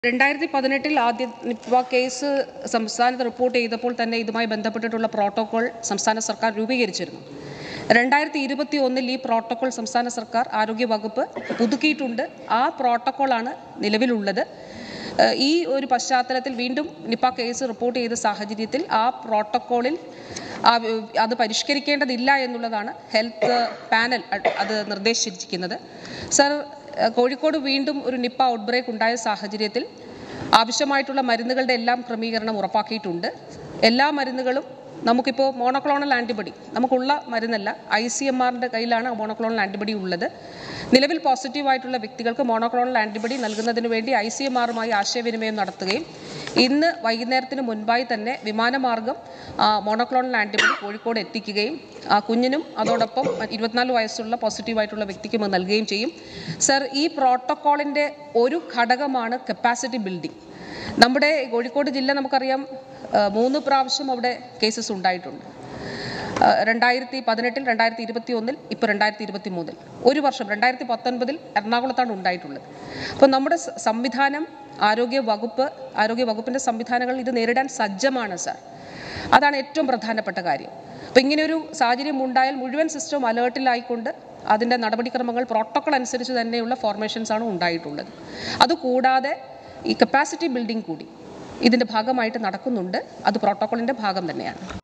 രണ്ടായിരത്തി പതിനെട്ടിൽ ആദ്യ നിപ്പ കേസ് സംസ്ഥാനത്ത് റിപ്പോർട്ട് ചെയ്തപ്പോൾ തന്നെ ഇതുമായി ബന്ധപ്പെട്ടിട്ടുള്ള പ്രോട്ടോകോൾ സംസ്ഥാന സർക്കാർ രൂപീകരിച്ചിരുന്നു രണ്ടായിരത്തി ഇരുപത്തി ഒന്നിൽ ഈ പ്രോട്ടോകോൾ സംസ്ഥാന സർക്കാർ ആരോഗ്യ വകുപ്പ് പുതുക്കിയിട്ടുണ്ട് ആ പ്രോട്ടോകോളാണ് നിലവിലുള്ളത് ഏഹ് ഈ ഒരു പശ്ചാത്തലത്തിൽ വീണ്ടും നിപ്പ കേസ് റിപ്പോർട്ട് ചെയ്ത സാഹചര്യത്തിൽ ആ പ്രോട്ടോക്കോളിൽ ആ വി- അത് പരിഷ്കരിക്കേണ്ടതില്ല എന്നുള്ളതാണ് ഹെൽത്ത് പാനൽ അ- അത് നിർദ്ദേശിച്ചിരിക്കുന്നത് സർ ഏഹ് കോഴിക്കോട് വീണ്ടും ഒരു നിപ്പ ഔട്ട്ബ്രേക്ക് ഉണ്ടായ സാഹചര്യത്തിൽ ആവശ്യമായിട്ടുള്ള മരുന്നുകളുടെ എല്ലാം ക്രമീകരണം ഉറപ്പാക്കിയിട്ടുണ്ട് എല്ലാ മരുന്നുകളും നമുക്കിപ്പോൾ മോണോക്ലോണൽ ആൻറ്റിബഡി നമുക്കുള്ള മരുന്നല്ല ഐ സി എം ആറിൻ്റെ കയ്യിലാണ് മോണോക്ലോണൽ ആൻറ്റിബഡി ഉള്ളത് നിലവിൽ പോസിറ്റീവായിട്ടുള്ള വ്യക്തികൾക്ക് മോണോക്ലോണൽ ആൻറ്റിബഡി നൽകുന്നതിന് വേണ്ടി ഐ സി എം ആറുമായി ആശയവിനിമയം നടത്തുകയും ഇന്ന് വൈകുന്നേരത്തിന് മുൻപായി തന്നെ വിമാനമാർഗം ആ, മോണോക്ലോണൽ ആൻറ്റിബഡി കോഴിക്കോട് എത്തിക്കുകയും ആ കുഞ്ഞിനും അതോടൊപ്പം ഇരുപത്തിനാല് വയസ്സുള്ള പോസിറ്റീവായിട്ടുള്ള വ്യക്തിക്കും അത് നൽകുകയും ചെയ്യും സർ ഈ പ്രോട്ടോക്കോളിൻ്റെ ഒരു ഘടകമാണ് കപ്പാസിറ്റി ബിൽഡിംഗ് നമ്മുടെ കോഴിക്കോട് ജില്ല നമുക്കറിയാം ആ, മൂന്ന് പ്രാവശ്യം അവിടെ കേസസ് ഉണ്ടായിട്ടുണ്ട് ആ, രണ്ടായിരത്തി പതിനെട്ടിൽ രണ്ടായിരത്തി ഇരുപത്തി ഒന്നിൽ ഇപ്പോൾ രണ്ടായിരത്തി ഇരുപത്തി മൂന്നിൽ ഒരു വർഷം രണ്ടായിരത്തി പത്തൊൻപതിൽ എറണാകുളത്താണ് ഉണ്ടായിട്ടുള്ളത് അപ്പോൾ നമ്മുടെ സ- സംവിധാനം ആരോഗ്യ വകുപ്പ് ആരോഗ്യ വകുപ്പിൻ്റെ സംവിധാനങ്ങൾ ഇത് നേരിടാൻ സജ്ജമാണ് സാർ അതാണ് ഏറ്റവും പ്രധാനപ്പെട്ട കാര്യം അപ്പോൾ ഇങ്ങനെ ഒരു സാഹചര്യം ഉണ്ടായാൽ മുഴുവൻ സിസ്റ്റം അലേർട്ടിലായിക്കൊണ്ട് അതിൻ്റെ നടപടിക്രമങ്ങൾ പ്രോട്ടോക്കോൾ അനുസരിച്ച് തന്നെയുള്ള ഫോർമേഷൻസ് ആണ് ഉണ്ടായിട്ടുള്ളത് അതുകൂടാതെ ഈ കപ്പാസിറ്റി ബിൽഡിംഗ് കൂടി ഇതിൻ്റെ ഭാഗമായിട്ട് നടക്കുന്നുണ്ട് അത് പ്രോട്ടോക്കോളിൻ്റെ ഭാഗം തന്നെയാണ്